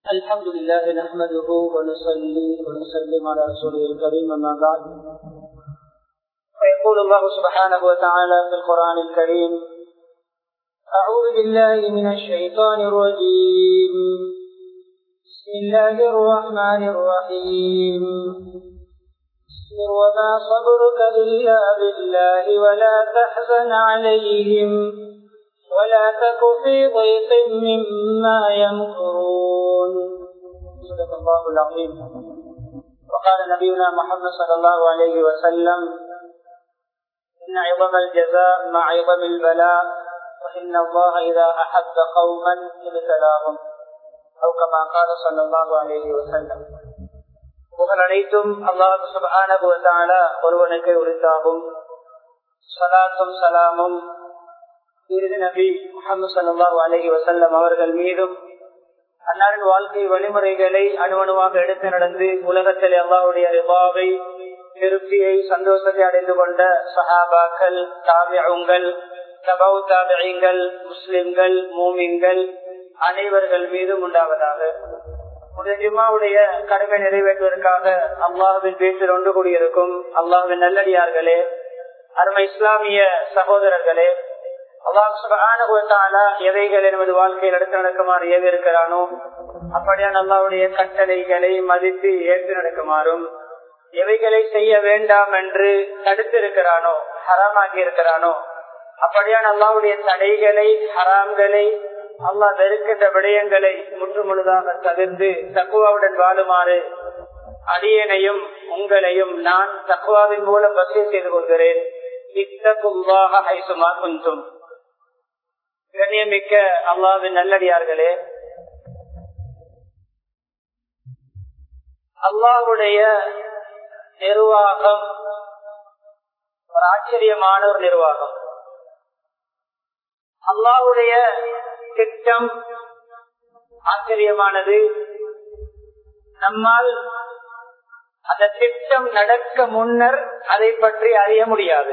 الحمد لله نحمده ونصلي ونسلم على رسوله الكريم أما بعد فيقول الله سبحانه وتعالى في القرآن الكريم أعوذ بالله من الشيطان الرجيم بسم الله الرحمن الرحيم اصبر وما صبرك إلا بالله ولا تحزن عليهم ولا تك في ضيق مما يمكرون صدق الله العظيم وقال نبينا محمد صلى الله عليه وسلم إن عظم الجزاء مع عظم البلاء وإن الله إذا أحب قوما ابتلاهم أو كما قال صلى الله عليه وسلم புகழ் அனைத்தும் அல்லாஹு சுபான ஒருவனுக்கு உரித்தாகும் சலாத்தும் சலாமும் இறுதி நபி முகமது சல்லாஹூ அலஹி வசல்லம் அவர்கள் மீதும் அன்னாரின் வாழ்க்கை வழிமுறைகளை அணுவணுவாக எடுத்து நடந்து உலகத்தில் அல்லாவுடைய ரிபாவை திருப்தியை சந்தோஷத்தை அடைந்து கொண்ட சஹாபாக்கள் தாவியங்கள் தபவு தாபியங்கள் முஸ்லிம்கள் மூமின்கள் அனைவர்கள் மீதும் உண்டாவதாக ஜிம்மாவுடைய கடமை நிறைவேற்றுவதற்காக அல்லாஹுவின் பேச்சில் ஒன்று கூடியிருக்கும் அல்லாஹுவின் நல்லடியார்களே அருமை இஸ்லாமிய சகோதரர்களே அல்லாஹால எவைகள் எனது வாழ்க்கையில் எடுத்து நடக்குமாறு ஏவி இருக்கிறானோ அப்படியான அல்லாவுடைய கட்டளைகளை மதித்து ஏற்று நடக்குமாறும் எவைகளை செய்ய வேண்டாம் என்று தடுத்து இருக்கிறானோ ஹராமாக்கி இருக்கிறானோ அப்படியான அல்லாவுடைய தடைகளை ஹராம்களை அல்லா வெறுக்கின்ற விடயங்களை முற்று முழுதாக தவிர்த்து தக்குவாவுடன் வாழுமாறு அடியனையும் உங்களையும் நான் தக்குவாவின் மூலம் வசதி செய்து கொள்கிறேன் இத்தகுவாக ஐசுமா குந்தும் கண்ணியமிக்க அல்லாவின் நல்லடியார்களே அல்லாவுடைய நிர்வாகம் ஒரு ஆச்சரியமான ஒரு நிர்வாகம் அல்லாவுடைய திட்டம் ஆச்சரியமானது நம்மால் அந்த திட்டம் நடக்க முன்னர் அதை பற்றி அறிய முடியாது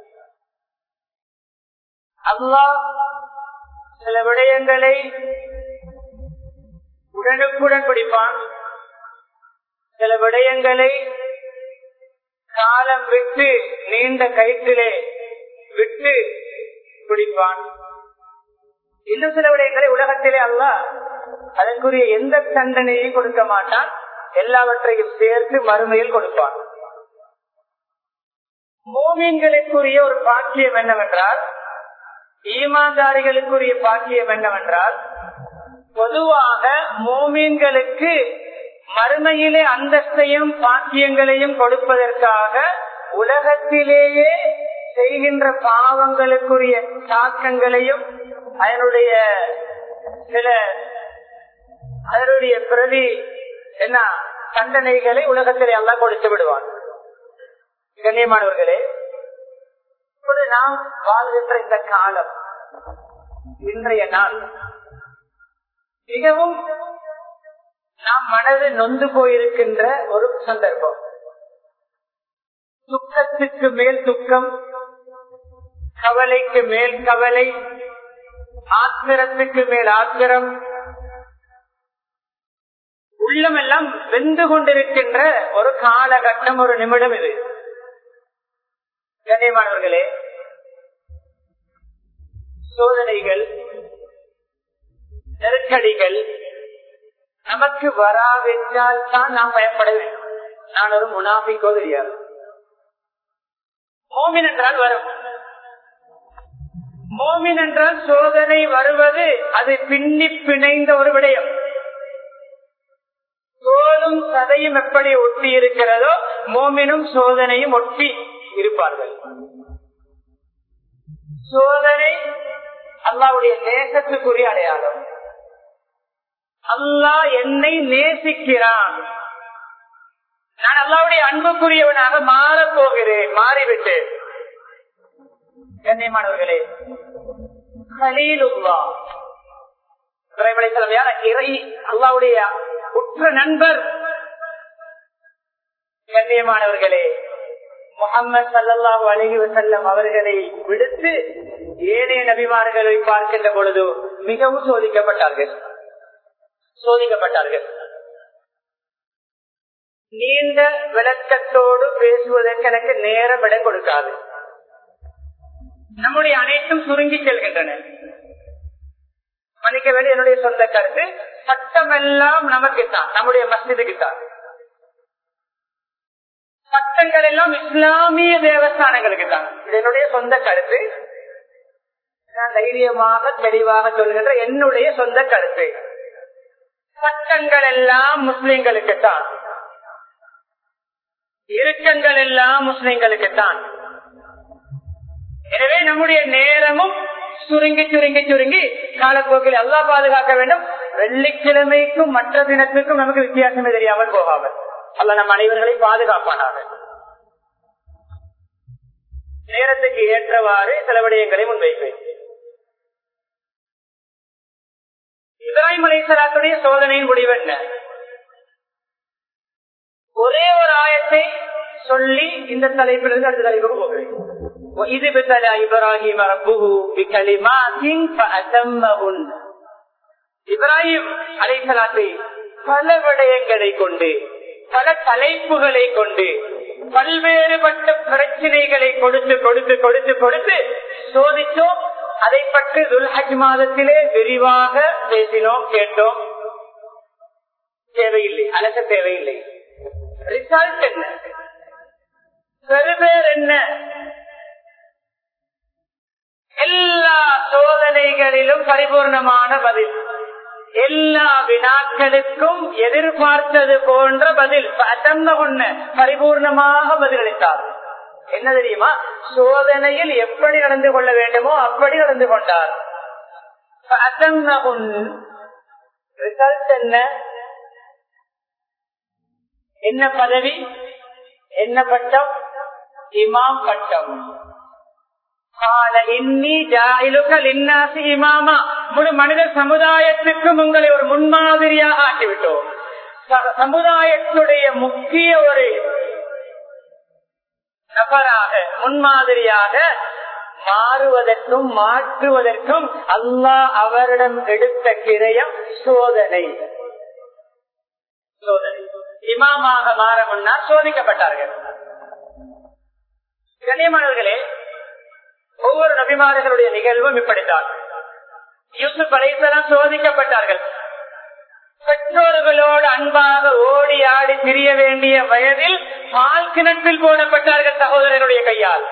அல்லாஹ் சில விடயங்களை உடனுக்குடன் பிடிப்பான் சில விடயங்களை காலம் விட்டு நீண்ட கயிற்றிலே விட்டு பிடிப்பான் இன்னும் சில விடயங்களை உலகத்திலே அல்ல அதற்குரிய எந்த தண்டனையும் கொடுக்க மாட்டான் எல்லாவற்றையும் சேர்த்து மறுமையில் கொடுப்பான் மோமீன்களுக்குரிய ஒரு பாக்கியம் என்னவென்றால் ஈமான்தாரிகளுக்குரிய பாக்கியம் என்னவென்றால் பொதுவாக மோமீன்களுக்கு மறுமையிலே அந்தஸ்தையும் பாக்கியங்களையும் கொடுப்பதற்காக உலகத்திலேயே செய்கின்ற பாவங்களுக்குரிய தாக்கங்களையும் அதனுடைய சில அதனுடைய பிரதி என்ன தண்டனைகளை உலகத்திலே எல்லாம் கொடுத்து விடுவான் கண்ணியமானவர்களே இப்பொழுது நாம் வாழ்கின்ற இந்த காலம் இன்றைய நாள் மிகவும் நாம் மனது நொந்து போயிருக்கின்ற ஒரு சந்தர்ப்பம் துக்கத்துக்கு மேல் துக்கம் கவலைக்கு மேல் கவலை ஆத்திரத்துக்கு மேல் ஆத்திரம் உள்ளமெல்லாம் வெந்து கொண்டிருக்கின்ற ஒரு காலகட்டம் ஒரு நிமிடம் இது கண்ணியமானவர்களே சோதனைகள் நெருக்கடிகள் நமக்கு வராவிட்டால் தான் நாம் பயப்பட வேண்டும் நான் ஒரு முனாபிக்கோ தெரியாது மோமின் என்றால் வரும் மோமின் என்றால் சோதனை வருவது அது பின்னி பிணைந்த ஒரு விடயம் தோலும் சதையும் எப்படி ஒட்டி இருக்கிறதோ மோமினும் சோதனையும் ஒட்டி இருப்பார்கள் சோதனை அல்லாவுடைய நேசத்துக்குரிய அடையாளம் அல்லாஹ் என்னை நேசிக்கிறான் நான் அல்லாவுடைய அன்புக்குரியவனாக மாறப் போகிறேன் மாறிவிட்டேன் கண்ணியமானவர்களே ஹலீலுல்லா யார இறை அல்லாவுடைய உற்ற நண்பர் கண்ணியமானவர்களே முகமது சல்லாஹூ அலஹி வசல்லம் அவர்களை விடுத்து ஏனைய நபிமார்களை பார்க்கின்ற பொழுது மிகவும் சோதிக்கப்பட்டார்கள் சோதிக்கப்பட்டார்கள் நீண்ட விளக்கத்தோடு பேசுவதற்கு எனக்கு நேரம் இடம் கொடுக்காது நம்முடைய அனைத்தும் சுருங்கி செல்கின்றன மன்னிக்க வேண்டிய என்னுடைய சொந்த கருத்து சட்டமெல்லாம் நமக்குத்தான் நம்முடைய மஸ்ஜிதுக்குத்தான் சட்டங்கள் எல்லாம் இஸ்லாமிய தேவஸ்தானங்களுக்கு தான் இது என்னுடைய சொந்த கருத்து நான் தைரியமாக தெளிவாக சொல்கின்ற என்னுடைய சொந்த கருத்து சட்டங்கள் எல்லாம் முஸ்லிம்களுக்கு தான் இறுக்கங்கள் எல்லாம் முஸ்லிம்களுக்கு தான் எனவே நம்முடைய நேரமும் சுருங்கி சுருங்கி சுருங்கி காலப்போக்கில் எல்லாம் பாதுகாக்க வேண்டும் வெள்ளிக்கிழமைக்கும் மற்ற தினத்துக்கும் நமக்கு வித்தியாசமே தெரியாமல் போகாமல் அல்ல நம் அனைவர்களை பாதுகாப்பானாக நேரத்துக்கு ஏற்றவாறு சில விடயங்களை முன்வைப்பேன் இப்ராஹிம் அலைசலாத்துடைய சோதனையின் முடிவு என்ன ஒரே ஒரு ஆயத்தை சொல்லி இந்த தலைப்பிலிருந்து அடுத்த தலைப்புக்கு போகிறேன் وَإِذِ ابْتَلَى إِبْرَاهِيمَ رَبُّهُ بِكَلِمَاتٍ فَأَتَمَّهُنَّ இப்ராஹிம் அலைசலாத்தை பல விடயங்களை கொண்டு பல தலைப்புகளை கொண்டு பல்வேறுபட்ட பிரச்சனைகளை கொடுத்து கொடுத்து கொடுத்து கொடுத்து சோதித்தோம் அதை பற்றி துல்ஹஜ் மாதத்திலே விரிவாக பேசினோம் கேட்டோம் தேவையில்லை அலச தேவையில்லை ரிசல்ட் என்ன பெருபேர் என்ன எல்லா சோதனைகளிலும் பரிபூர்ணமான பதில் எல்லா வினாக்களுக்கும் எதிர்பார்த்தது போன்ற பதில் அத்தந்த ஒண்ணு பரிபூர்ணமாக பதிலளித்தார் என்ன தெரியுமா சோதனையில் எப்படி நடந்து கொள்ள வேண்டுமோ அப்படி நடந்து கொண்டார் ரிசல்ட் என்ன என்ன பதவி என்ன பட்டம் இமாம் பட்டம் முழு மனித சமுதாயத்துக்கும் உங்களை ஒரு முன்மாதிரியாக ஆக்கிவிட்டோம் சமுதாயத்துடைய முக்கிய ஒரு நபராக முன்மாதிரியாக மாறுவதற்கும் மாற்றுவதற்கும் அல்லாஹ் அவரிடம் எடுத்த கிரயம் சோதனை சோதனை இமாமாக மாற முன்னால் சோதிக்கப்பட்டார்கள் கண்ணியமானவர்களே ஒவ்வொரு நபிமார்களுடைய நிகழ்வும் இப்படித்தான் யூசுப் அலைசலாம் சோதிக்கப்பட்டார்கள் பெற்றோர்களோடு அன்பாக ஓடி ஆடி திரிய வேண்டிய வயதில் பால் கிணற்றில் போடப்பட்டார்கள் சகோதரனுடைய கையால்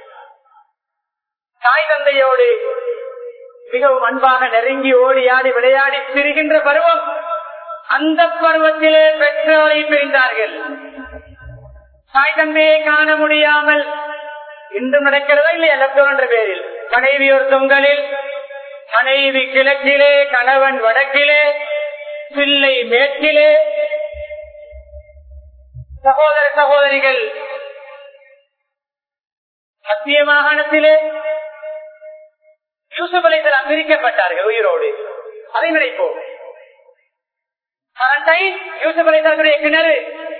தாய் தந்தையோடு மிகவும் அன்பாக நெருங்கி ஓடி ஆடி விளையாடி திரிகின்ற பருவம் அந்த பருவத்திலே பெற்றோரை பிரிந்தார்கள் தாய் தந்தையை காண முடியாமல் இன்றும் நடக்கிறதா இல்லையா லப்டோன் என்ற பேரில் மனைவி ஒரு தொங்கலில் மனைவி கிழக்கிலே கணவன் வடக்கிலே பிள்ளை மேற்கிலே சகோதர சகோதரிகள் மத்திய மாகாணத்திலே யூசுப் அலைசலாம் பிரிக்கப்பட்டார்கள் உயிரோடு அதை நினைப்போம் யூசுப் அலைசலாத்துடைய கிணறு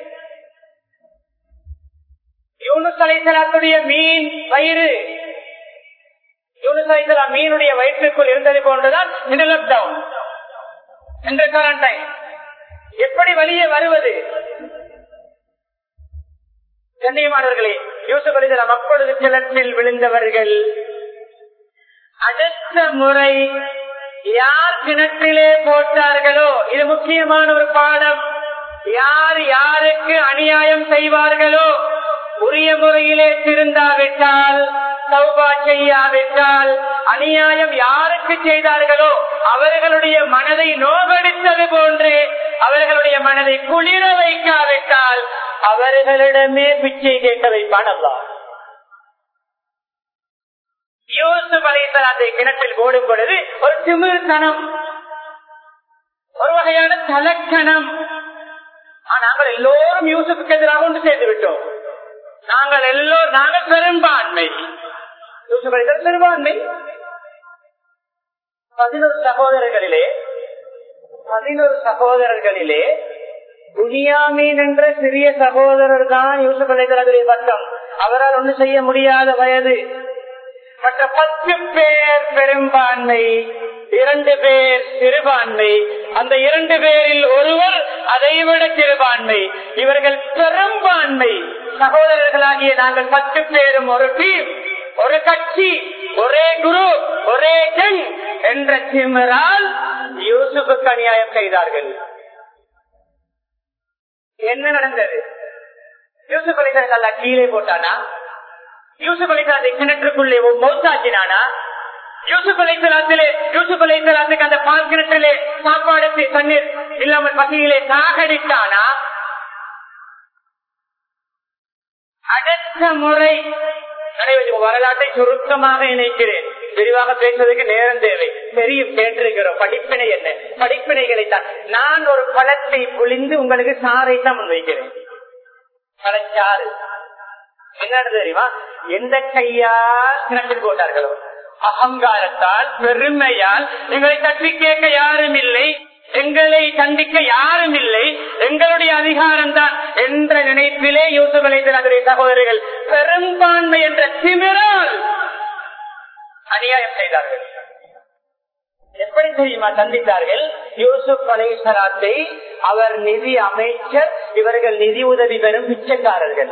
யூனுஸ் அலைசலாத்துடைய மீன் வயிறு யூனுஸ் அலைசலாம் மீனுடைய வயிற்றுக்குள் இருந்தது போன்றுதான் இந்த லாக்டவுன் என்ற குவாரண்டைன் எப்படி வெளியே வருவது கண்ணியமானவர்களே யூசுப் அலிசலாம் அப்பொழுது கிளற்றில் விழுந்தவர்கள் அடுத்த முறை யார் கிணற்றிலே போட்டார்களோ இது முக்கியமான ஒரு பாடம் யார் யாருக்கு அநியாயம் செய்வார்களோ உரிய முறையிலே திருந்தாவிட்டால் சௌபா செய்யாவிட்டால் அநியாயம் யாருக்கு செய்தார்களோ அவர்களுடைய மனதை நோகடித்தது போன்று அவர்களுடைய மனதை குளிர வைக்காவிட்டால் அவர்களிடமே பிச்சை கேட்க வைப்பான் அல்லா யூசுப் அலைசலாத்தை கிணற்றில் போடும் பொழுது ஒரு திமிர்த்தனம் ஒரு வகையான தலக்கணம் நாங்கள் எல்லோரும் யூசுப்புக்கு எதிராக ஒன்று சேர்ந்து விட்டோம் நாங்கள் எல்லோரும் நாங்கள் பெரும்பான்மை யூசுப் அலைசல் பெரும்பான்மை பதினொரு சகோதரர்களிலே பதினொரு சகோதரர்களிலே புனியாமீன் என்ற சிறிய சகோதரர் தான் யூசுப் அலைதலுடைய பட்டம் அவரால் ஒண்ணு செய்ய முடியாத வயது மற்ற பத்து பேர் பெரும்பான்மை இரண்டு பேர் சிறுபான்மை அந்த இரண்டு பேரில் ஒருவர் அதைவிட சிறுபான்மை இவர்கள் பெரும்பான்மை சகோதரர்களாகிய நாங்கள் பத்து பேரும் ஒரு டீம் ஒரு கட்சி ஒரே குரு ஒரே ஜங் என்ற திமிரால் யூசுஃபுக்கு அநியாயம் செய்தார்கள் என்ன நடந்தது யூசுப் அலிசல்ல கீழே போட்டானா யூசுப் அலிசலாத்தை கிணற்றுக்குள்ளே மௌத்தாக்கினானா யூசுப் அலைத்தலாத்திலே யூசுப் அலைத்தலாத்துக்கு அந்த பால் கிணற்றிலே சாப்பாடு தண்ணீர் இல்லாமல் பசியிலே சாகடித்தானா அடுத்த முறை நடைபெற்ற வரலாற்றை சுருக்கமாக இணைக்கிறேன் விரிவாக பேசுவதற்கு நேரம் தேவை தெரியும் கேட்டிருக்கிறோம் படிப்பினை என்ன படிப்பினைகளை தான் நான் ஒரு பழத்தை புளிந்து உங்களுக்கு சாரை தான் முன்வைக்கிறேன் பழச்சாறு என்ன தெரியுமா எந்த கையால் கிணற்றில் போட்டார்களோ அகங்காரத்தால் பெருமையால் எங்களை தட்டி கேட்க யாரும் இல்லை எங்களை கண்டிக்க யாரும் இல்லை எங்களுடைய அதிகாரம் தான் என்ற நினைப்பிலே யூசுப் அலைதனுடைய சகோதரர்கள் பெரும்பான்மை என்ற திமிரால் அநியாயம் செய்தார்கள் எப்படி தெரியுமா சந்தித்தார்கள் யூசுப் அலைசலாத்தை அவர் நிதி அமைச்சர் இவர்கள் நிதி உதவி பெறும் பிச்சைக்காரர்கள்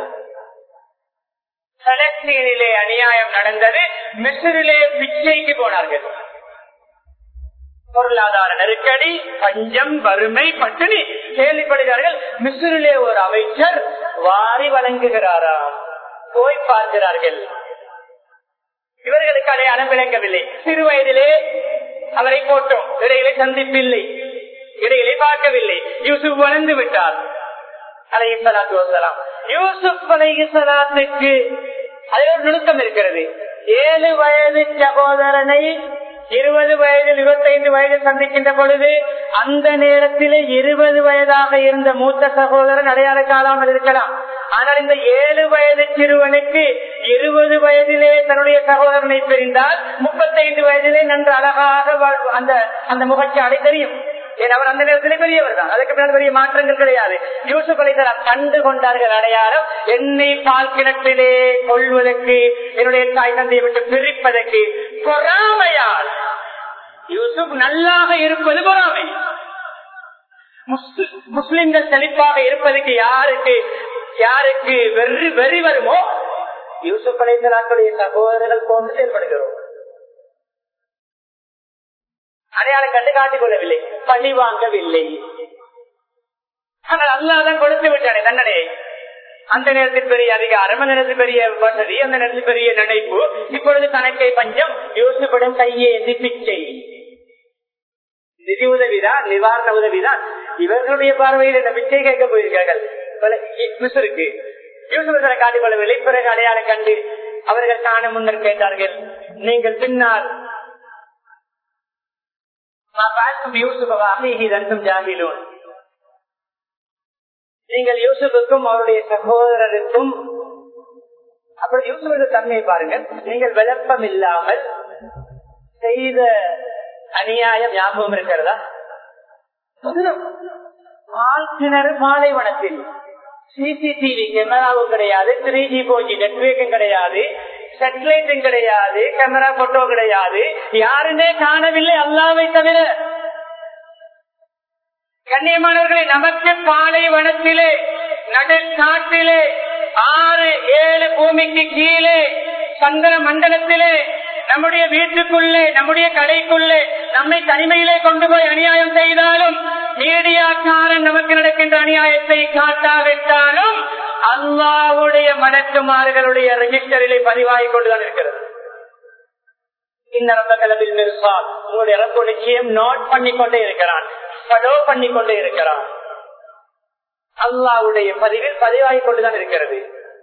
பலஸ்தீனிலே அநியாயம் நடந்தது மிஸ்ரிலே பிச்சைக்கு போனார்கள் பொருளாதார நெருக்கடி பஞ்சம் வறுமை பட்டினி கேள்விப்படுகிறார்கள் மிஸ்ரிலே ஒரு அமைச்சர் வாரி வழங்குகிறாராம் போய் பார்க்கிறார்கள் இவர்களுக்கு அடையாளம் விளங்கவில்லை சிறு வயதிலே அவரை போட்டோம் இடையிலே சந்திப்பில்லை இடையிலே பார்க்கவில்லை யூசுப் வளர்ந்து விட்டார் அலையலாத்து வசலாம் யூசுப் அலையலாத்துக்கு அதில் ஒரு நுணுக்கம் இருக்கிறது ஏழு வயது சகோதரனை இருபது வயதில் இருபத்தைந்து வயதில் சந்திக்கின்ற பொழுது அந்த நேரத்திலே இருபது வயதாக இருந்த மூத்த சகோதரன் அடையாள காலாமல் இருக்கலாம் ஆனால் இந்த ஏழு வயது சிறுவனுக்கு இருபது வயதிலே தன்னுடைய சகோதரனை பிரிந்தால் முப்பத்தைந்து வயதிலே நன்று அழகாக அந்த அந்த முகச்சாடை தெரியும் அவர் அந்த நேரத்திலே பெரியவர் தான் அதுக்கு பின்னால் பெரிய மாற்றங்கள் கிடையாது யூசுப் அலிசலாம் கண்டு கொண்டார்கள் அடையாளம் என்னை பால் கிணற்றிலே கொள்வதற்கு என்னுடைய தாய் தந்தையை விட்டு பிரிப்பதற்கு பொறாமையால் யூசுப் நல்லாக இருப்பது பொறாமை முஸ்லிம்கள் செழிப்பாக இருப்பதற்கு யாருக்கு யாருக்கு வெறி வெறி வருமோ யூசுப் அலிசலாத்துடைய சகோதரர்கள் போன்று செயல்படுகிறோம் அடையாளம் கண்டு காட்டிக் கொள்ளவில்லை பழி வாங்கவில்லை ஆனால் அல்லாதான் கொடுத்து விட்டானே தண்டனையை அந்த நேரத்தில் பெரிய அதிகாரம் அந்த நேரத்தில் பெரிய வசதி அந்த நேரத்தில் பெரிய நினைப்பு இப்பொழுது கணக்கை பஞ்சம் யோசிப்படும் கையேந்தி பிச்சை நிதி உதவிதான் நிவாரண உதவிதான் இவர்களுடைய பார்வையில் இந்த பிச்சை கேட்க போயிருக்கார்கள் மிசருக்கு யூசுபரை காட்டிக் கொள்ளவில்லை பிறகு அடையாளம் கண்டு அவர்கள் காண முன்னர் கேட்டார்கள் நீங்கள் பின்னால் நீங்கள் யூசுஃபுக்கும் அவருடைய சகோதரருக்கும் அப்படி யூசுஃபுக்கு தன்மை பாருங்கள் நீங்கள் விளப்பம் இல்லாமல் செய்த அநியாயம் ஞாபகம் இருக்கிறதா கிணறு பாலைவனத்தில் சிசிடிவி கேமராவும் கிடையாது த்ரீ ஜி போர் ஜி நெட்ஒர்க்கும் கிடையாது சேட்டலைட்டும் கிடையாது கேமரா போட்டோ கிடையாது யாருமே காணவில்லை அல்லாவை தவிர கண்ணியமானவர்களை நமக்கு பாலைவனத்திலே நடு காட்டிலே ஆறு ஏழு பூமிக்கு கீழே சந்திர மண்டலத்திலே நம்முடைய வீட்டுக்குள்ளே நம்முடைய கடைக்குள்ளே நம்மை தனிமையிலே கொண்டு போய் அநியாயம் செய்தாலும் மீடியாக்காரன் நமக்கு நடக்கின்ற அநியாயத்தை காட்டாவிட்டாலும் அல்லாவுடைய மடக்குமார்களுடைய ரெஜிஸ்டரிலே பதிவாகி கொண்டுதான் இருக்கிறது உங்களுடைய இறப்பு நிச்சயம் நோட் பண்ணி கொண்டே இருக்கிறான் படோ பண்ணி கொண்டே இருக்கிறான் அல்லாவுடைய பதிவில் பதிவாகி கொண்டுதான் இருக்கிறது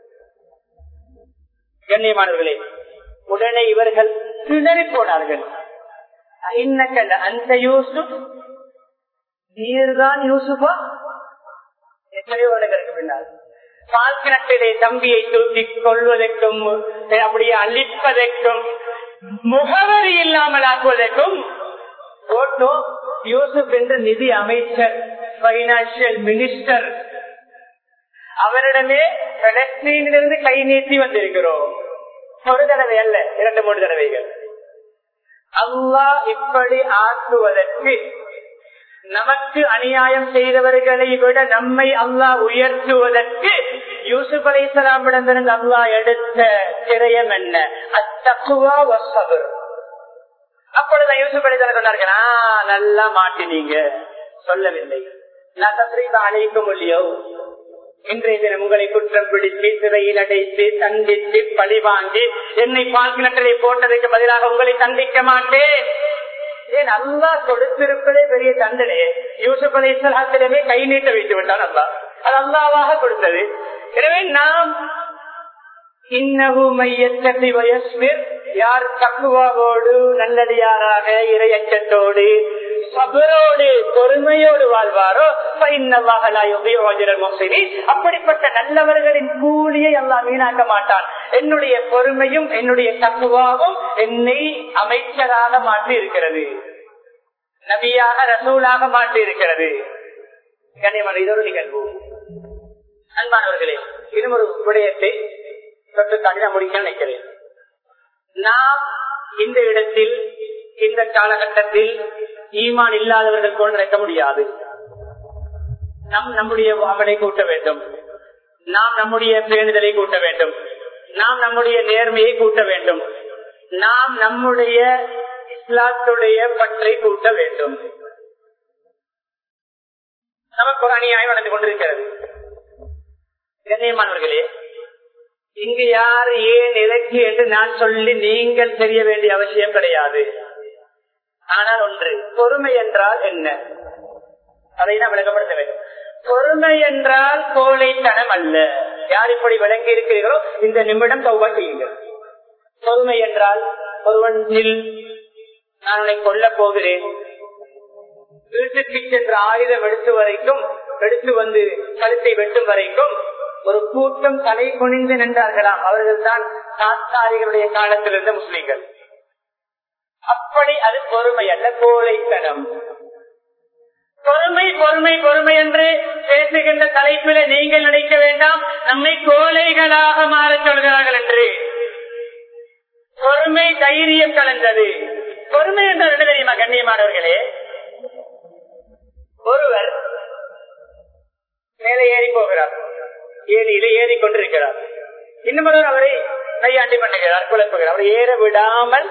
கண்ணியமானவர்களே உடனே இவர்கள் திணறி போனார்கள் இன்னக்கல்ல அந்த யூசுப் நீர்தான் யூசுஃபா எத்தனையோ வருடங்களுக்கு பின்னால் பால்கிணத்திலே தம்பியை தூக்கி கொள்வதற்கும் அப்படியே அழிப்பதற்கும் முகவரி இல்லாமல் ஆக்குவதற்கும் போட்டோ யூசுப் என்ற நிதி அமைச்சர் பைனான்சியல் மினிஸ்டர் அவரிடமே பலஸ்தீனிலிருந்து கை நீட்டி வந்திருக்கிறோம் ஒரு தடவை அல்ல இரண்டு மூன்று தடவைகள் அல்லாஹ் இப்படி ஆக்குவதற்கு நமக்கு அநியாயம் செய்தவர்களை விட நம்மை அல்லாஹ் உயர்த்துவதற்கு யூசுப் அலை இஸ்லாமிடமிருந்து அல்லாஹ் எடுத்த திரயம் என்ன அத்தக்குவா வசபர் அப்பொழுது யூசுப் அலை சொன்னார்கள் நல்லா மாட்டினீங்க சொல்லவில்லை நான் தஸ்ரீபா அழைக்கும் இல்லையோ இன்றைய தினம் உங்களை குற்றம் பிடித்து சிறையில் அடைத்து தண்டித்து பழி வாங்கி என்னை பால் கிணற்றலை போட்டதற்கு பதிலாக உங்களை தண்டிக்க மாட்டேன் ஏன் அல்லா கொடுத்திருப்பதே பெரிய தண்டனை யூசுப் அலி இஸ்லாத்திடமே கை நீட்ட வைத்து விட்டான் அல்லா அது அல்லாவாக கொடுத்தது எனவே நாம் யார் தக்குவாவோடு நல்லடியாராக இரையச்சத்தோடு சபரோடு பொறுமையோடு வாழ்வாரோ அப்படிப்பட்ட நல்லவர்களின் கூலியை எல்லாம் வீணாக்க மாட்டான் என்னுடைய பொறுமையும் என்னுடைய தக்குவாவும் என்னை அமைச்சராக மாற்றி இருக்கிறது நபியாக ரசூலாக மாற்றி இருக்கிறது கண்ணியமான இதொரு நிகழ்வு அன்பானவர்களே இன்னும் ஒரு விடயத்தை தொட்டு காட்டி நான் முடிக்க நினைக்கிறேன் நாம் இந்த இடத்தில் இந்த காலகட்டத்தில் ஈமான் இல்லாதவர்கள் போல் நினைக்க முடியாது நம் நம்முடைய அவனை கூட்ட வேண்டும் நாம் நம்முடைய பேணுதலை கூட்ட வேண்டும் நாம் நம்முடைய நேர்மையை கூட்ட வேண்டும் நாம் நம்முடைய இஸ்லாத்துடைய பற்றை கூட்ட வேண்டும் நமக்கு ஒரு அநியாயம் நடந்து கொண்டிருக்கிறது கண்ணியமானவர்களே இங்கு யார் ஏன் எதற்கு என்று நான் சொல்லி நீங்கள் தெரிய வேண்டிய அவசியம் கிடையாது ஆனால் ஒன்று பொறுமை என்றால் என்ன அதை நான் விளக்கப்படுத்த வேண்டும் பொறுமை என்றால் கோழைத்தனம் அல்ல யார் இப்படி விளங்கி இருக்கிறீர்களோ இந்த நிமிடம் தௌபா செய்யுங்கள் பொறுமை என்றால் ஒருவனில் நான் உன்னை கொல்ல போகிறேன் வீட்டுக்கு சென்ற ஆயுதம் எடுத்து வரைக்கும் எடுத்து வந்து கழுத்தை வெட்டும் வரைக்கும் ஒரு கூட்டம் தலை குனிந்து நின்றார்களாம் அவர்கள் தான் தாத்தாரிகளுடைய காலத்தில் இருந்த முஸ்லீம்கள் அப்படி அது பொறுமை அல்ல கோழைத்தனம் பொறுமை பொறுமை பொறுமை என்று பேசுகின்ற தலைப்பில நீங்கள் நினைக்க வேண்டாம் நம்மை கோழைகளாக மாற சொல்கிறார்கள் என்று பொறுமை தைரியம் கலந்தது பொறுமை என்ற என்ன தெரியுமா கண்ணியமானவர்களே ஒருவர் மேலே ஏறி போகிறார் ஏரியில ஏறி கொண்டிருக்கிறார் இன்னொருவர் அவரை கையாண்டி பண்ணுகிறார் குழப்புகிறார் அவர் ஏற விடாமல்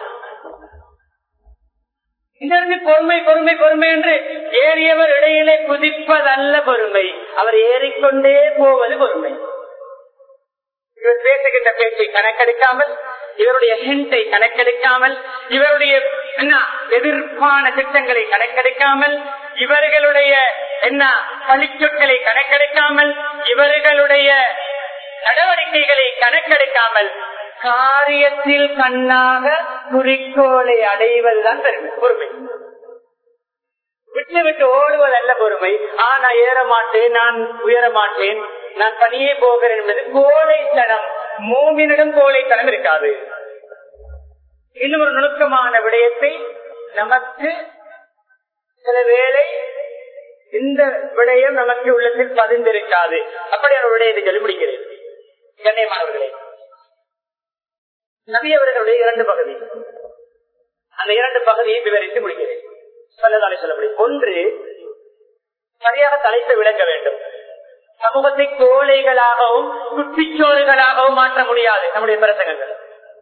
இந்த பொறுமை பொறுமை பொறுமை என்று ஏறியவர் இடையிலே குதிப்பதல்ல பொறுமை அவர் ஏறிக்கொண்டே போவது பொறுமை இவர் பேசுகின்ற பேச்சை கணக்கெடுக்காமல் இவருடைய ஹிண்டை கணக்கெடுக்காமல் இவருடைய என்ன எதிர்ப்பான திட்டங்களை கணக்கெடுக்காமல் இவர்களுடைய என்ன பழிச்சொற்களை கணக்கெடுக்காமல் இவர்களுடைய நடவடிக்கைகளை கணக்கெடுக்காமல் காரியத்தில் கண்ணாக குறிக்கோளை அடைவதுதான் பொறுமை விட்டு விட்டு ஓடுவதல்ல பொறுமை ஆ நான் ஏற மாட்டேன் நான் உயர மாட்டேன் நான் தனியே போகிறேன் என்பது கோழைத்தனம் மூமினிடம் கோழைத்தனம் இருக்காது இன்னும் ஒரு நுணுக்கமான விடயத்தை நமக்கு சில வேளை இந்த விடயம் நமக்கு உள்ளத்தில் பதிந்திருக்காது அப்படியான விடயத்தை சொல்லி முடிக்கிறேன் கண்ணியமானவர்களே நபி அவர்களுடைய இரண்டு பகுதி அந்த இரண்டு பகுதியை விவரித்து முடிக்கிறேன் சொல்லதாலே சொல்லப்படி ஒன்று சரியாக தலைப்பு விளங்க வேண்டும் சமூகத்தை கோழைகளாகவும் குட்டிச்சோறுகளாகவும் மாற்ற முடியாது நம்முடைய பிரசங்கங்கள்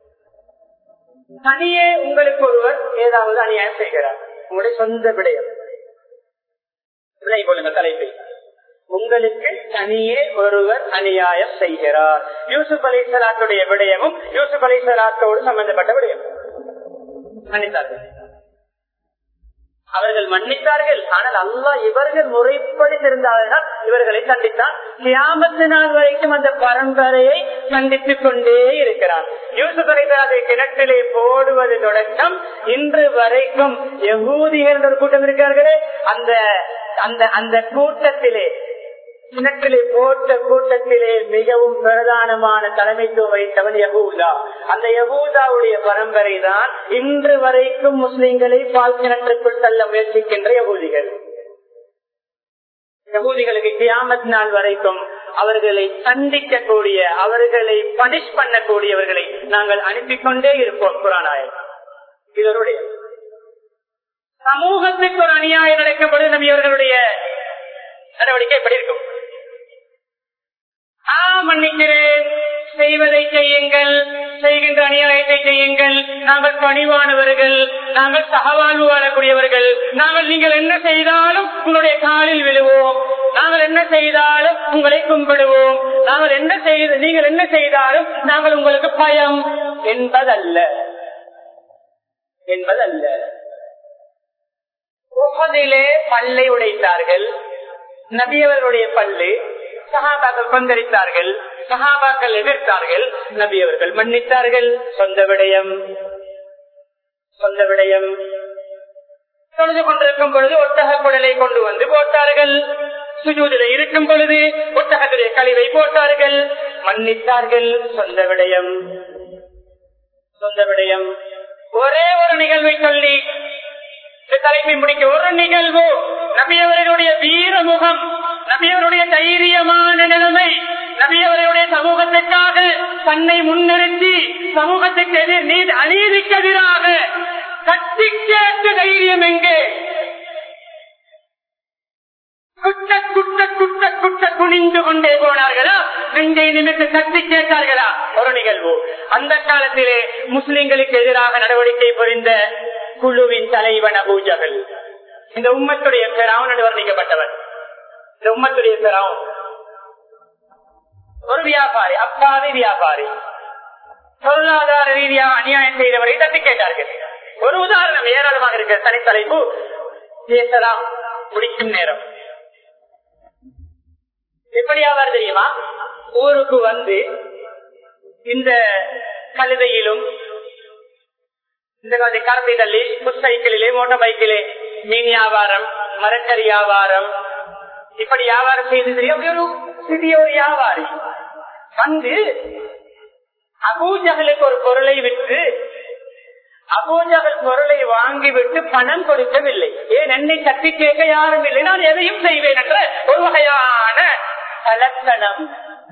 தனியே உங்களுக்கு ஒருவர் ஏதாவது அநியாயம் செய்கிறார் உங்களுடைய சொந்த விடயம் விலை கொள்ளுங்க தலைப்பை உங்களுக்கு தனியே ஒருவர் அநியாயம் செய்கிறார் யூசுப் அலி சலாத்துடைய விடயமும் யூசுப் அலி சலாத்தோடு சம்பந்தப்பட்ட விடயம் மன்னித்தார்கள் அவர்கள் மன்னித்தார்கள் ஆனால் அல்லா இவர்கள் முறைப்படி இருந்தார்கள் இவர்களை சந்தித்தான் கியாமத்து நாள் வரைக்கும் அந்த பரம்பரையை சந்தித்துக் கொண்டே இருக்கிறார் யூசுப் அலிசலாதை கிணற்றிலே போடுவது தொடக்கம் இன்று வரைக்கும் எவ்வூதிகள் என்ற ஒரு கூட்டம் இருக்கிறார்களே அந்த அந்த அந்த கூட்டத்திலே கிணற்றிலே போட்ட கூட்டத்திலே மிகவும் பிரதானமான தலைமைத்துவம் வைத்தவன் யகூதா அந்த யகூதாவுடைய பரம்பரை தான் இன்று வரைக்கும் முஸ்லிம்களை பால் கிணற்றுக்குள் தள்ள முயற்சிக்கின்ற யகூதிகள் யகூதிகளுக்கு கியாமத் நாள் வரைக்கும் அவர்களை சந்திக்கக்கூடிய அவர்களை பனிஷ் பண்ணக்கூடியவர்களை நாங்கள் அனுப்பி கொண்டே இருப்போம் புராணாயம் இதனுடைய சமூகத்துக்கு ஒரு அநியாயம் நடக்கப்படும் நபி அவர்களுடைய நடவடிக்கை எப்படி இருக்கும் ஆ மன்னிக்கிறேன் செய்வதை செய்யுங்கள் செய்கின்ற அநியாயத்தை செய்யுங்கள் நாங்கள் பணிவானவர்கள் நாங்கள் சகவாழ்வு வாழக்கூடியவர்கள் நாங்கள் நீங்கள் என்ன செய்தாலும் உங்களுடைய காலில் விழுவோம் நாங்கள் என்ன செய்தாலும் உங்களை கும்பிடுவோம் நாங்கள் என்ன செய்த நீங்கள் என்ன செய்தாலும் நாங்கள் உங்களுக்கு பயம் என்பதல்ல என்பதல்ல உகதிலே பல்லை உடைத்தார்கள் நபியவர்களுடைய பல்லு சகாபாக்கள் பங்கரித்தார்கள் சகாபாக்கள் எதிர்த்தார்கள் நபியவர்கள் மன்னித்தார்கள் சொந்த விடயம் சொந்த விடயம் தொழுது கொண்டிருக்கும் பொழுது ஒட்டக குடலை கொண்டு வந்து போட்டார்கள் சுஜூதில இருக்கும் பொழுது ஒட்டகத்துடைய கழிவை போட்டார்கள் மன்னித்தார்கள் சொந்த விடயம் சொந்த விடயம் ஒரே ஒரு நிகழ்வை சொல்லி தலைப்பை முடிக்க ஒரு நிகழ்வு நபியவர்களுடைய வீரமுகம் நபியவருடைய தைரியமான நிலைமை நபியவர்களுடைய சமூகத்திற்காக தன்னை முன்னிறுத்தி சமூகத்துக்கு எதிர் நீதி அநீதிக்கு எதிராக கட்டி கேட்ட தைரியம் எங்கே குட்ட குட்ட குட்ட குட்ட குனிந்து கொண்டே போனார்களா நெஞ்சை நிமித்து தட்டி கேட்டார்களா ஒரு நிகழ்வு அந்த காலத்திலே முஸ்லிம்களுக்கு எதிராக நடவடிக்கை புரிந்த குழுவின் தலைவன் அபூஜகல் இந்த உம்மத்துடைய பெறாவன் என்று வர்ணிக்கப்பட்டவன் இந்த உம்மத்துடைய பெறாவன் ஒரு வியாபாரி அப்பாவி வியாபாரி பொருளாதார ரீதியாக அநியாயம் செய்தவரை தட்டி கேட்டார்கள் ஒரு உதாரணம் ஏராளமாக இருக்கிற தனித்தலைப்பு பேசலாம் முடிக்கும் நேரம் எப்படியாவார் தெரியுமா ஊருக்கு வந்து இந்த கழுதையிலும் இந்த காலத்தை கரத்தை தள்ளி புஷ் சைக்கிளிலே மோட்டார் பைக்கிலே மீன் வியாபாரம் மரக்கறி வியாபாரம் இப்படி வியாபாரம் செய்து தெரியும் ஒரு சிறிய ஒரு வியாபாரி வந்து அபூஜகலுக்கு ஒரு பொருளை விற்று அபூஜகல் பொருளை வாங்கிவிட்டு பணம் கொடுக்கவில்லை ஏன் என்னை தட்டி கேட்க யாரும் இல்லை நான் எதையும் செய்வேன் என்ற ஒரு வகையான கலக்கணம்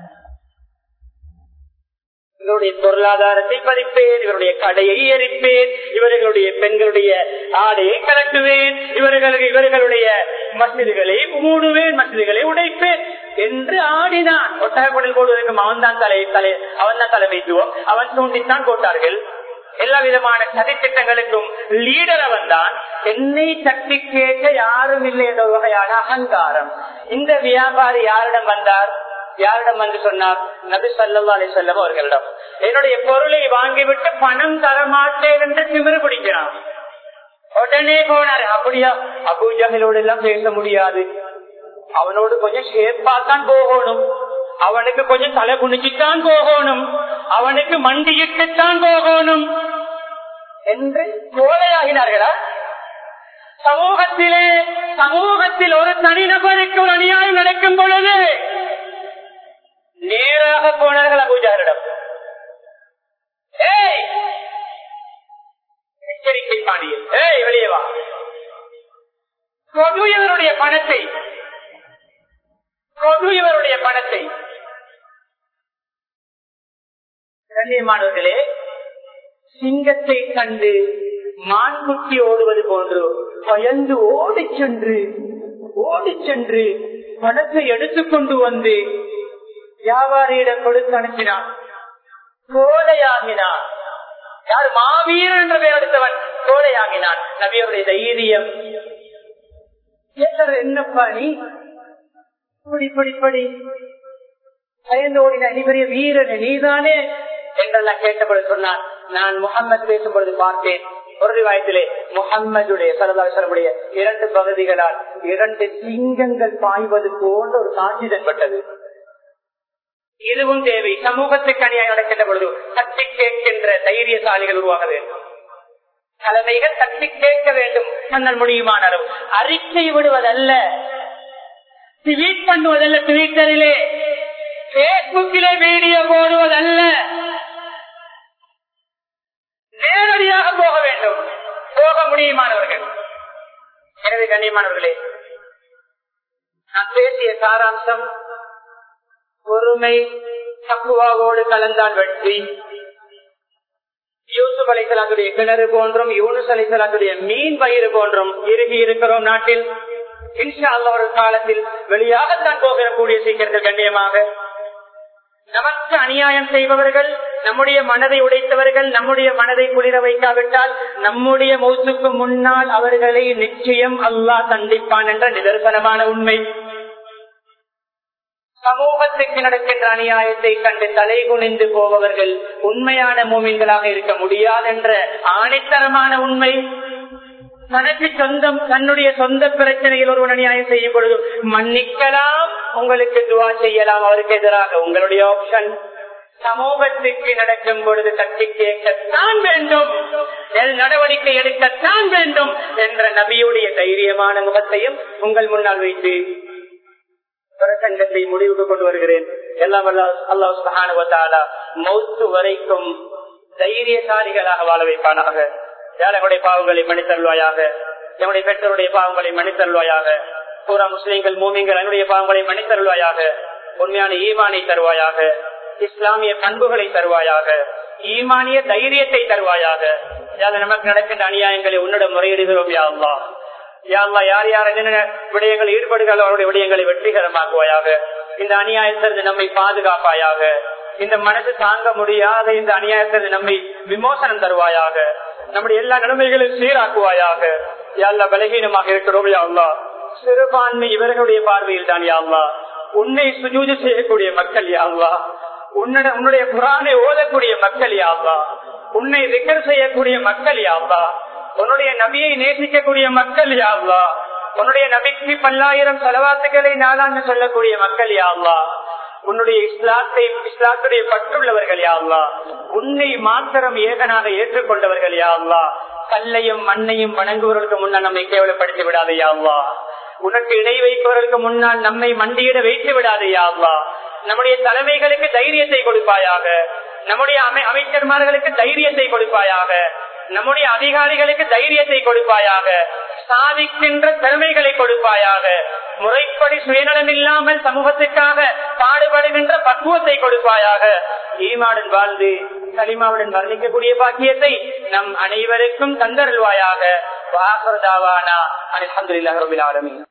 இவருடைய பொருளாதாரத்தை பதிப்பேன் இவருடைய கடையை எரிப்பேன் இவர்களுடைய பெண்களுடைய ஆடையை கலட்டுவேன் இவர்களுக்கு இவர்களுடைய மசிதிகளை மூடுவேன் மசிதிகளை உடைப்பேன் என்று ஆடினான் ஒட்டகக்குடல் போடுவதற்கு அவன் தான் தலை தலை அவன் தான் தலைமைத்துவம் அவன் தூண்டித்தான் போட்டார்கள் எல்லா விதமான சதித்திட்டங்களுக்கும் லீடர் அவன் தான் என்னை தட்டி கேட்க யாரும் இல்லை என்ற வகையான அகங்காரம் இந்த வியாபாரி யாரிடம் வந்தார் யாரிடம் வந்து சொன்னார் நபி சல்லா அலி சொல்லம் அவர்களிடம் என்னுடைய பொருளை வாங்கிவிட்டு பணம் தர மாட்டேன் என்று திமிரு பிடிக்கிறான் உடனே போனார் அப்படியா அபூஜகளோடு எல்லாம் பேச முடியாது அவனோடு கொஞ்சம் ஷேப்பாத்தான் போகணும் அவனுக்கு கொஞ்சம் தலை குனிச்சுத்தான் போகணும் அவனுக்கு மண்டியிட்டுத்தான் போகணும் என்று கோலையாகினார்களா சமூகத்திலே சமூகத்தில் ஒரு தனிநபருக்கு ஒரு அநியாயம் நடக்கும் பொழுது நேராக போனார்கள் அபூஜாரிடம் ஏய் எச்சரிக்கை பாணியில் ஏய் வெளியே வா கொது இவருடைய பணத்தை கொது இவருடைய பணத்தை கண்ணியமானவர்களே சிங்கத்தை கண்டு மான்குட்டி ஓடுவது போன்று பயந்து ஓடி சென்று ஓடி சென்று பணத்தை எடுத்துக்கொண்டு வந்து வியாபாரியிடம் கொடுத்து அனுப்பினான் கோலையாகினான் யார் மாவீரன் என்ற பெயர் எடுத்தவன் கோலையாகினான் நபியருடைய தைரியம் என்னப்பா நீ இப்படி இப்படி இப்படி பயந்து ஓடின நீ பெரிய வீரன் நீதானே என்றெல்லாம் கேட்டபொழுது சொன்னான் நான் முகம்மது பேசும் பொழுது பார்த்தேன் ஒரு ரிவாயத்திலே முகம்மதுடைய சரதாசரமுடைய இரண்டு பகுதிகளால் இரண்டு சிங்கங்கள் பாய்வது போன்ற ஒரு காட்சி தென்பட்டது இதுவும் தேவை சமூகத்துக்கு அணியாக நடக்கின்ற பொழுது தட்டி கேட்கின்ற தைரியசாலிகள் உருவாக வேண்டும் தலைமைகள் தட்டி கேட்க வேண்டும் தன்னால் முடியுமான அளவு அறிக்கை விடுவதல்ல ட்வீட் பண்ணுவதல்ல ட்விட்டரிலே பேஸ்புக்கிலே வீடியோ போடுவதல்ல நேரடியாக போக வேண்டும் போக முடியுமானவர்கள் எனவே கண்ணியமானவர்களே நான் பேசிய சாராம்சம் பொறுமை தக்குவாவோடு கலந்தான் வெற்றி யூசுப் அலைசலாத்துடைய கிணறு போன்றும் யூனுஸ் அலைசலாத்துடைய மீன் வயிறு போன்றும் இறுகி இருக்கிறோம் நாட்டில் இன்ஷா அல்ல ஒரு காலத்தில் வெளியாகத்தான் போகிற கூடிய சீக்கிரத்தில் கண்ணியமாக நமக்கு அநியாயம் செய்பவர்கள் நம்முடைய மனதை உடைத்தவர்கள் நம்முடைய மனதை குளிர வைக்காவிட்டால் நம்முடைய மௌத்துக்கு முன்னால் அவர்களை நிச்சயம் அல்லாஹ் தண்டிப்பான் என்ற நிதர்சனமான உண்மை சமூகத்துக்கு நடக்கின்ற அநியாயத்தை கண்டு தலை குனிந்து போபவர்கள் உண்மையான மூமின்களாக இருக்க முடியாது என்ற ஆணித்தரமான உண்மை தனக்கு சொந்தம் தன்னுடைய சொந்த பிரச்சனையில் ஒருவன் அநியாயம் செய்யும் பொழுது மன்னிக்கலாம் உங்களுக்கு துவா செய்யலாம் அவருக்கு எதிராக உங்களுடைய ஆப்ஷன் சமூகத்துக்கு நடக்கும் பொழுது தட்டி கேட்கத்தான் வேண்டும் நடவடிக்கை எடுக்கத்தான் வேண்டும் என்ற நபியுடைய தைரியமான முகத்தையும் உங்கள் முன்னால் வைத்து பிரசங்கத்தை முடிவுக்கு கொண்டு வருகிறேன் எல்லாம் அல்லாஹ் மௌத்து வரைக்கும் தைரியசாலிகளாக வாழ வைப்பானாக யாருடைய பாவங்களை மன்னித்தருள்வாயாக என்னுடைய பெற்றோருடைய பாவங்களை மன்னித்தருள்வாயாக பூரா முஸ்லீம்கள் மூமிங்கள் என்னுடைய பாவங்களை மன்னித்தருள்வாயாக உண்மையான ஈமானை தருவாயாக இஸ்லாமிய பண்புகளை தருவாயாக ஈமானிய தைரியத்தை தருவாயாக யார் நமக்கு நடக்கின்ற அநியாயங்களை உன்னிடம் முறையிடுகிறோம் யா அல்லா யாழ்லா யார் யார் என்னென்ன விடயங்கள் ஈடுபடுகிறார்கள் அவருடைய விடயங்களை வெற்றிகரமாக்குவாயாக இந்த அநியாயத்திலிருந்து நம்மை பாதுகாப்பாயாக இந்த மனசு தாங்க முடியாத இந்த அநியாயத்திலிருந்து நம்மை விமோசனம் தருவாயாக நம்முடைய எல்லா நிலைமைகளையும் சீராக்குவாயாக யாழ்லா பலகீனமாக இருக்கிறோம் யாழ்லா சிறுபான்மை இவர்களுடைய பார்வையில் தான் யாழ்லா உன்னை சுஜூஜு செய்யக்கூடிய மக்கள் யாழ்லா உன்னிட உன்னுடைய புறானை ஓதக்கூடிய மக்கள் யாழ்லா உன்னை விக்கர் செய்யக்கூடிய மக்கள் யாழ்லா உன்னுடைய நபியை நேசிக்கக்கூடிய மக்கள் யாவ்லா உன்னுடைய நபிக்கு பல்லாயிரம் செலவாத்துக்களை நாளாண்டு சொல்லக்கூடிய மக்கள் யாவ்லா உன்னுடைய இஸ்லாத்தை இஸ்லாத்துடைய பற்றுள்ளவர்கள் யாவ்லா உன்னை மாத்திரம் ஏகனாக ஏற்றுக்கொண்டவர்கள் யாவ்லா கல்லையும் மண்ணையும் வணங்குவதற்கு முன்னால் நம்மை கேவலப்படுத்தி விடாத யாவ்லா உனக்கு இடை வைப்பவர்களுக்கு முன்னால் நம்மை மண்டியிட வைத்து விடாத யாவ்லா நம்முடைய தலைமைகளுக்கு தைரியத்தை கொடுப்பாயாக நம்முடைய அமை அமைச்சர்மார்களுக்கு தைரியத்தை கொடுப்பாயாக நம்முடைய அதிகாரிகளுக்கு தைரியத்தை கொடுப்பாயாக சாதிக்கின்ற திறமைகளை கொடுப்பாயாக முறைப்படி சுயநலம் இல்லாமல் சமூகத்துக்காக பாடுபடுகின்ற பக்குவத்தை கொடுப்பாயாக ஈமாவுடன் வாழ்ந்து களிமாவுடன் வர்ணிக்கக்கூடிய பாக்கியத்தை நம் அனைவருக்கும் தந்தருள்வாயாக வாசர்தாவானா அலமதுல்லாஹ் ரபில் ஆலமீன்